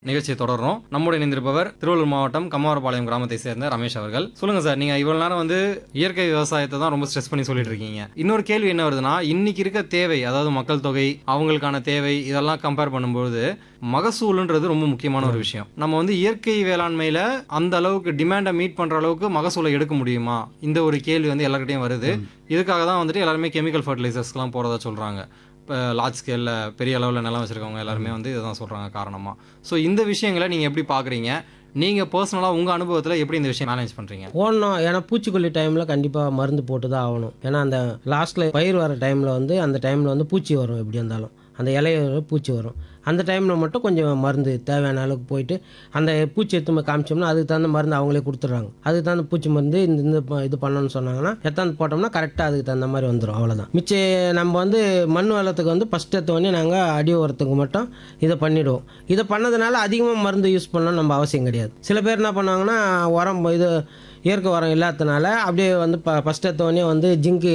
நிகழ்ச்சியை தொடர்றோம் நம்முடைய இணைந்திருப்பவர் திருவள்ளூர் மாவட்டம் கம்மாரபாளையம் கிராமத்தை சேர்ந்த ரமேஷ் அவர்கள் சொல்லுங்க சார் நீங்க இவ்வளவு நேரம் வந்து இயற்கை விவசாயத்தை தான் ரொம்ப ஸ்ட்ரெஸ் பண்ணி சொல்லிட்டு இருக்கீங்க இன்னொரு கேள்வி என்ன வருதுன்னா இன்னைக்கு இருக்க தேவை அதாவது மக்கள் தொகை அவங்களுக்கான தேவை இதெல்லாம் கம்பேர் பண்ணும்போது மகசூலுன்றது ரொம்ப முக்கியமான ஒரு விஷயம் நம்ம வந்து இயற்கை வேளாண்மையில அந்த அளவுக்கு டிமாண்டை மீட் பண்ற அளவுக்கு மகசூலை எடுக்க முடியுமா இந்த ஒரு கேள்வி வந்து எல்லார்கிட்டயும் வருது இதுக்காக தான் வந்துட்டு எல்லாருமே கெமிக்கல் ஃபர்டிலைசர்ஸ்லாம் போறதா சொல்றாங்க இப்போ லார்ஜ் ஸ்கேலில் பெரிய அளவில் நிலம் வச்சுருக்கவங்க எல்லாருமே வந்து இதுதான் சொல்கிறாங்க காரணமாக ஸோ இந்த விஷயங்களை நீங்கள் எப்படி பார்க்குறீங்க நீங்கள் பர்சனலாக உங்கள் அனுபவத்தில் எப்படி இந்த விஷயம் மேனேஜ் பண்ணுறீங்க போடணும் ஏன்னா பூச்சிக்கொல்லி டைமில் கண்டிப்பாக மருந்து போட்டு தான் ஆகணும் ஏன்னா அந்த லாஸ்ட்டில் பயிர் வர டைமில் வந்து அந்த டைமில் வந்து பூச்சி வரும் எப்படி இருந்தாலும் அந்த இலையில பூச்சி வரும் அந்த டைமில் மட்டும் கொஞ்சம் மருந்து தேவையான அளவுக்கு போயிட்டு அந்த பூச்சி எடுத்து காமிச்சோம்னா அதுக்கு தகுந்த மருந்து அவங்களே கொடுத்துட்றாங்க அதுக்கு தகுந்த பூச்சி மருந்து இந்த இந்த ப- இது பண்ணணும்னு சொன்னாங்கன்னா எத்தாந்து போட்டோம்னா கரெக்டாக அதுக்கு தகுந்த மாதிரி வந்துடும் அவ்வளோதான் மிச்ச நம்ம வந்து மண் வளத்துக்கு வந்து ஃபஸ்ட் எடுத்தோடனே நாங்கள் அடி உரத்துக்கு மட்டும் இதை பண்ணிவிடுவோம் இதை பண்ணதுனால அதிகமாக மருந்து யூஸ் பண்ணணும் நம்ம அவசியம் கிடையாது சில பேர் என்ன பண்ணுவாங்கன்னா உரம் இது இயற்கை உரம் இல்லாததுனால அப்படியே வந்து ப ஃபஸ்ட் எடுத்தோடனே வந்து ஜிங்கு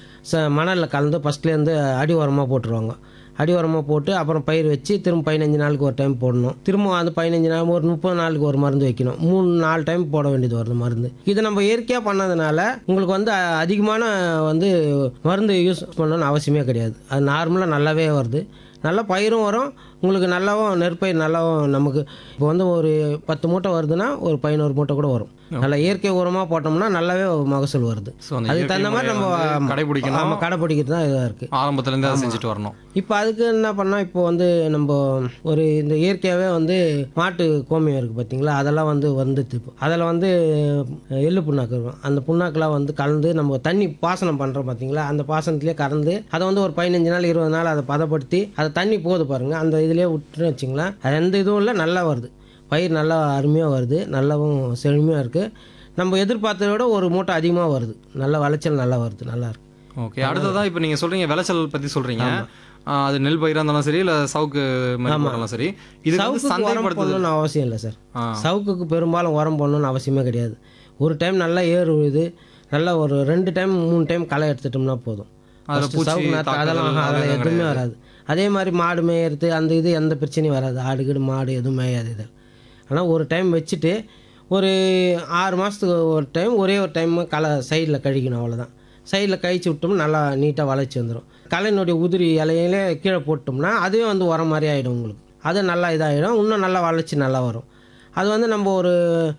ச மணலில் கலந்து ஃபஸ்ட்லேருந்து அடி உரமாக போட்டுருவாங்க அடி உரமாக போட்டு அப்புறம் பயிர் வச்சு திரும்ப பதினஞ்சு நாளுக்கு ஒரு டைம் போடணும் திரும்ப அந்த பதினஞ்சு நாள் ஒரு முப்பது நாளுக்கு ஒரு மருந்து வைக்கணும் மூணு நாலு டைம் போட வேண்டியது வருது மருந்து இது நம்ம இயற்கையாக பண்ணதுனால உங்களுக்கு வந்து அ- அதிகமான வந்து மருந்து யூஸ் பண்ணணும்னு அவசியமே கிடையாது அது நார்மலாக நல்லாவே வருது நல்லா பயிரும் வரும் உங்களுக்கு நல்லாவும் நெற்பயிர் நல்லாவும் நமக்கு இப்போ வந்து ஒரு பத்து மூட்டை வருதுன்னா ஒரு பதினோரு மூட்டை கூட வரும் நல்லா இயற்கை உரமாக போட்டோம்னா நல்லாவே மகசூல் வருது ஸோ அந்த அதுக்கு இயற்கை தகுந்த மாதிரி நம்ம முறையை வந்து ஆமா, கடைபிடிக்கணும் ஆமா கடைப்பிடிக்கிறது தான் இதாக இருக்குது ஆரம்பத்துலேருந்து அதை செஞ்சுட்டு வரணும் இப்போ அதுக்கு என்ன பண்ணால் இப்போ வந்து நம்ம ஒரு இந்த இயற்கையாகவே வந்து மாட்டு கோமியம் இருக்குது பார்த்தீங்களா அதெல்லாம் வந்து வந்துட்டு இப்போ அதில் வந்து எள்ளு புண்ணாக்கு இருக்கும் அந்த புண்ணாக்கெலாம் வந்து கலந்து நம்ம தண்ணி பாசனம் பண்ணுறோம் பார்த்தீங்களா அந்த பாசனத்திலே கலந்து அதை வந்து ஒரு பதினஞ்சு நாள் இருபது நாள் அதை பதப்படுத்தி அதை தண்ணி போகுது பாருங்கள் அந்த இதுலேயே விட்டுன்னு வச்சிங்களேன் அது எந்த இதுவும் இல்லை நல்லா வருது பயிர் நல்லா அருமையாக வருது நல்லாவும் செழுமையாக இருக்குது நம்ம எதிர்பார்த்ததை விட ஒரு மூட்டை அதிகமாக வருது நல்ல விளைச்சல் நல்லா வருது நல்லா இருக்கு ஓகே அடுத்ததான் இப்போ நீங்கள் சொல்கிறீங்க விளைச்சல் பற்றி சொல்கிறீங்க அது நெல் பயிராக இருந்தாலும் சரி இல்லை சவுக்கு மாதிரி போட்டாலும் சரி இது வந்து சவுக்குக்கு உரம் சந்தைப்படுத்துதல் போடணும்னு அவசியம் இல்லை சார் ஆ. சவுக்குக்கு பெரும்பாலும் உரம் போடணும்னு அவசியமே கிடையாது ஒரு டைம் நல்லா ஏறு விழுது நல்லா ஒரு ரெண்டு டைம் மூணு டைம் களை எடுத்துட்டோம்னா போதும் அதுல First பூச்சி சவுக்கு நாத்து தாக்குதல் அதெல்லாம் அதெல்லாம் அதில் எதுவுமே கிடையாது. வராது அதே மாதிரி மாடு மேயறது அந்த இது எந்த பிரச்சனையும் வராது ஆடு கீடு மாடு எதுவும் மேயாது இது ஆனால் ஒரு டைம் வச்சுட்டு ஒரு ஆறு மாதத்துக்கு ஒரு டைம் ஒரே ஒரு டைம் களை சைடில் கழிக்கணும் அவ்வளோதான் சைடில் கழிச்சு விட்டோம்னா நல்லா நீட்டாக வளைச்சி வந்துடும் களையினுடைய உதிரி இலையிலே கீழே போட்டோம்னா அதுவே வந்து உரம் மாதிரி ஆகிடும் உங்களுக்கு அது நல்லா இதாகிடும் இன்னும் நல்லா வளைச்சி நல்லா வரும் அது வந்து நம்ம ஒரு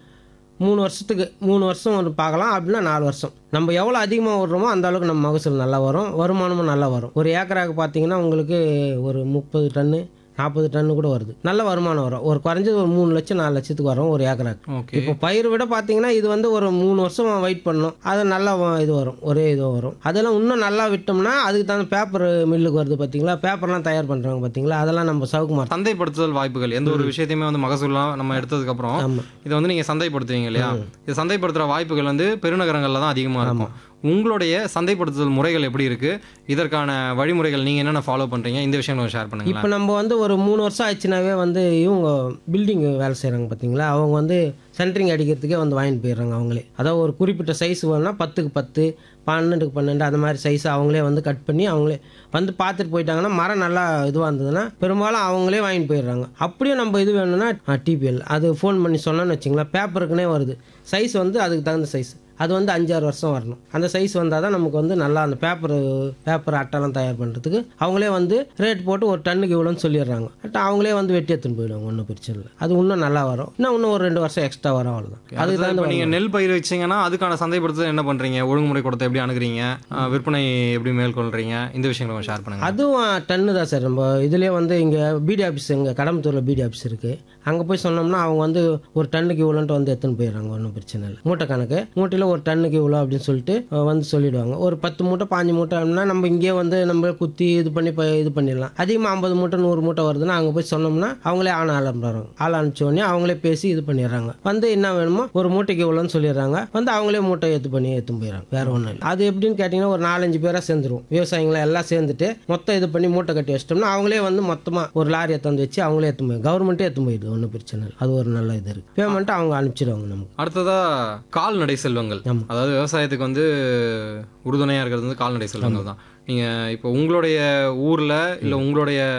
மூணு வருஷத்துக்கு மூணு வருஷம் ஒரு பார்க்கலாம் அப்படின்னா நாலு வருஷம் நம்ம எவ்வளோ அதிகமாக விடுறோமோ அந்த அளவுக்கு நம்ம மகசூல் நல்லா வரும் வருமானமும் நல்லா வரும் ஒரு ஏக்கராக்கு பார்த்தீங்கன்னா உங்களுக்கு ஒரு முப்பது டன்னு நாற்பது டன்னு கூட வருது நல்ல வருமானம் வரும் ஒரு குறைஞ்சது ஒரு மூணு லட்சம் நாலு லட்சத்துக்கு வரும் ஒரு ஏக்கராக்கு ஓகே இப்போ பயிர் விட பார்த்தீங்கன்னா இது வந்து ஒரு மூணு வருஷம் வெயிட் பண்ணணும் அது நல்லா வ- இது வரும் ஒரே இது வரும் அதெல்லாம் இன்னும் நல்லா விட்டோம்னா அதுக்கு தகுந்த பேப்பர் மில்லுக்கு வருது பார்த்தீங்களா பேப்பர்லாம் தயார் பண்ணுறாங்க பார்த்தீங்களா அதெல்லாம் நம்ம சவுக்கு மார்க் சந்தைப்படுத்துதல் வாய்ப்புகள் எந்த ஒரு விஷயத்தையுமே வந்து மகசூலாம் நம்ம எடுத்ததுக்கு அப்புறம் ஆமாம் இதை வந்து நீங்க சந்தைப்படுத்துவீங்க இல்லையா இது சந்தைப்படுத்துற வாய்ப்புகள் வந்து பெருநகரங்கள்ல தான் அதிகமா இருக்கும் உங்களுடைய சந்தைப்படுத்துதல் முறைகள் எப்படி இருக்கு இதற்கான வழிமுறைகள் நீங்க என்னென்ன ஃபாலோ பண்றீங்க இந்த விஷயங்களை ஷேர் பண்ணுங்களேன் இப்போ நம்ம வந்து ஒரு மூணு வருஷம் ஆச்சுனாவே வந்து இவங்க பில்டிங் வேலை செய்கிறாங்க பார்த்தீங்களா அவங்க வந்து சென்ட்ரிங் அடிக்கிறதுக்கே வந்து வாங்கிட்டு போயிடுறாங்க அவங்களே அதாவது ஒரு குறிப்பிட்ட சைஸ் வேணும்னா பத்துக்கு பத்து பன்னெண்டுக்கு பன்னெண்டு அந்த மாதிரி சைஸ் அவங்களே வந்து கட் பண்ணி அவங்களே வந்து பார்த்துட்டு போயிட்டாங்கன்னா மரம் நல்லா இதுவாக இருந்ததுன்னா பெரும்பாலும் அவங்களே வாங்கிட்டு போயிடுறாங்க அப்படியும் நம்ம இது வேணும்னா டிபிஎல் அது ஃபோன் பண்ணி சொன்னோன்னு வச்சிங்களேன் பேப்பருக்குனே வருது சைஸ் வந்து அதுக்கு தகுந்த சைஸ் அது வந்து அஞ்சாறு வருஷம் வரணும் அந்த சைஸ் வந்தால் தான் நமக்கு வந்து நல்லா அந்த பேப்பர் பேப்பர் அட்டைலாம் தயார் பண்ணுறதுக்கு அவங்களே வந்து ரேட் போட்டு ஒரு டன்னுக்கு இவ்வளோன்னு சொல்லிடுறாங்க அட்டை அவங்களே வந்து வெட்டி எடுத்துன்னு போயிடுவாங்க ஒன்றும் பிரச்சனை இல்லை அது இன்னும் நல்லா வரும் இன்னும் இன்னும் ஒரு ரெண்டு வருஷம் எக்ஸ்ட்ரா வரும் அவ்வளோதான் அதுக்கு அடுத்தது தகுந்த இப்ப நீங்க நெல் பயிர் வச்சீங்கன்னா அதுக்கான சந்தைப்படுத்துதல் என்ன பண்றீங்க ஒழுங்குமுறை கூடத்தை எப்படி அணுகுறீங்க அஹ், விற்பனை எப்படி மேற்கொள்றீங்க இந்த விஷயங்களை ஷேர் பண்ணுங்க அதுவும் டன்னு தான் சார் நம்ம இதுலேயே வந்து இங்கே பிடி ஆஃபீஸ் இங்கே கடம்பத்தூரில் பிடி ஆஃபீஸ் இருக்குது அங்கே போய் சொன்னோம்னா அவங்க வந்து ஒரு டன்னுக்கு இவ்வளோன்ட்டு வந்து எடுத்துன்னு போயிடுறாங்க ஒன்றும் பிரச்சனை இல்லை மூட்டை கணக்கு மூட்டையில் ஒரு டன்னுக்கு இவ்வளோ அப்படின்னு சொல்லிட்டு அஹ், வந்து சொல்லிடுவாங்க ஒரு பத்து மூட்டை பாஞ்சு மூட்டைன்னா நம்ம இங்கேயே வந்து நம்ம குத்தி இது பண்ணி இப்போ இது பண்ணிடலாம் அதிகமாக ஐம்பது மூட்டை நூறு மூட்டை வருதுன்னா அங்கே போய் சொன்னோம்னா அவங்களே ஆள் ஆரம்பிடுறாங்க ஆள் அனுப்பிச்ச உடனே அவங்களே பேசி இது பண்ணிடுறாங்க வந்து என்ன வேணுமோ ஒரு மூட்டைக்கு இவ்வளோன்னு சொல்லிடுறாங்க வந்து அவங்களே மூட்டை ஏற்று பண்ணி ஏற்று போயிடுறாங்க வேற ஒன்றும் இல்லை அது எப்படின்னு கேட்டிங்கன்னா ஒரு நாலஞ்சு பேராக சேர்ந்துருவோம் விவசாயிகளை எல்லாம் சேர்ந்துட்டு மொத்தம் இது பண்ணி மூட்டை கட்டி வச்சிட்டோம்னா அவங்களே வந்து மொத்தமாக ஒரு லாரி எடுத்து வச்சு அவங்களே எடுத்து போய் கவர்மெண்ட்டே எடுத்து போயிடுது ஒன்றும் பிரச்சனை இல்லை அது ஒரு நல்ல இது இருக்குது பேமெண்ட்டை அவங்க அனுப்பிச்சிடுவாங்க நமக்கு அடுத்ததா கால்நடை செல்வங்கள் ஆமா. அதாவது விவசாயத்துக்கு வந்து உறுதுணையா இருக்கிறது வந்து கால்நடை செல்வங்கள் தான் நீங்க இப்போ உங்களுடைய ஊர்ல இல்ல உங்களுடைய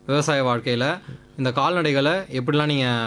விவசாய வாழ்க்கையில் இந்த கால்நடைகளை எப்படிலாம் நீங்கள்